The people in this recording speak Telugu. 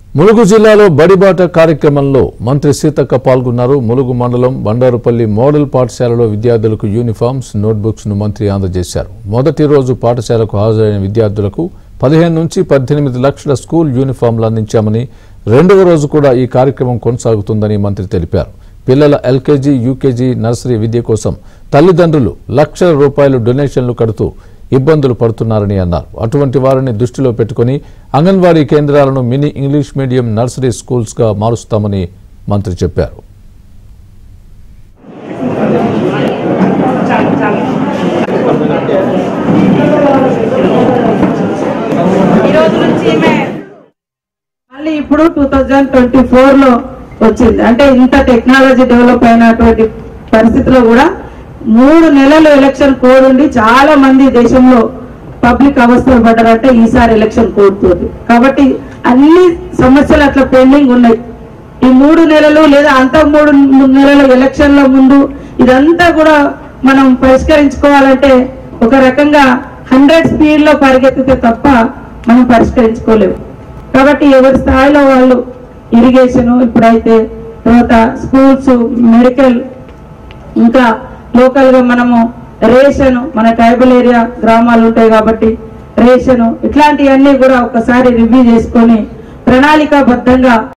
ములుగు జిల్లాలో బడిబాట కార్యక్రమంలో మంత్రి సీతక్క పాల్గొన్నారు ములుగు మండలం బండారుపల్లి మోడల్ పాఠశాలలో విద్యార్థులకు యూనిఫామ్స్ నోట్బుక్స్ ను మంత్రి అందజేశారు మొదటి రోజు పాఠశాలకు హాజరైన విద్యార్థులకు పదిహేను నుంచి పద్దెనిమిది లక్షల స్కూల్ యూనిఫామ్లు అందించామని రెండవ రోజు కూడా ఈ కార్యక్రమం కొనసాగుతుందని మంత్రి తెలిపారు పిల్లల ఎల్కేజీ యూకేజీ నర్సరీ విద్య కోసం తల్లిదండ్రులు లక్షల రూపాయలు డొనేషన్లు కడుతూ ఇబ్బందులు పడుతున్నారని అన్నారు అటువంటి వారిని దృష్టిలో పెట్టుకుని అంగన్వాడీ కేంద్రాలను mini English medium nursery schools గా మారుస్తామని మంత్రి చెప్పారు ఈ రోజు నుంచి ఈమె మళ్ళీ ఇప్పుడు టూ థౌజండ్ ట్వంటీ ఫోర్ లో వచ్చింది అంటే ఇంత టెక్నాలజీ డెవలప్ అయినటువంటి పరిస్థితిలో కూడా మూడు నెలలు ఎలక్షన్ కోడ్ ఉండి చాలా మంది దేశంలో పబ్లిక్ అవస్థలు పడ్డారంటే ఈసారి ఎలక్షన్ కోడ్ తోటి కాబట్టి అన్ని సమస్యలు అట్లా పెండింగ్ ఉన్నాయి ఈ మూడు నెలలు లేదా అంత మూడు నెలల ఎలక్షన్ల ముందు ఇదంతా కూడా మనం పరిష్కరించుకోవాలంటే ఒక రకంగా హండ్రెడ్ స్పీడ్ లో పరిగెత్తితే తప్ప మనం పరిష్కరించుకోలేము కాబట్టి ఎవరి స్థాయిలో వాళ్ళు ఇరిగేషన్ ఇప్పుడైతే తర్వాత స్కూల్స్ మెడికల్ ఇంకా లోకల్ గా మనము రేషన్ మన ట్రైబల్ ఏరియా గ్రామాలు ఉంటాయి కాబట్టి రేషన్ ఇట్లాంటివన్నీ కూడా ఒకసారి రివ్యూ చేసుకొని ప్రణాళికాబద్ధంగా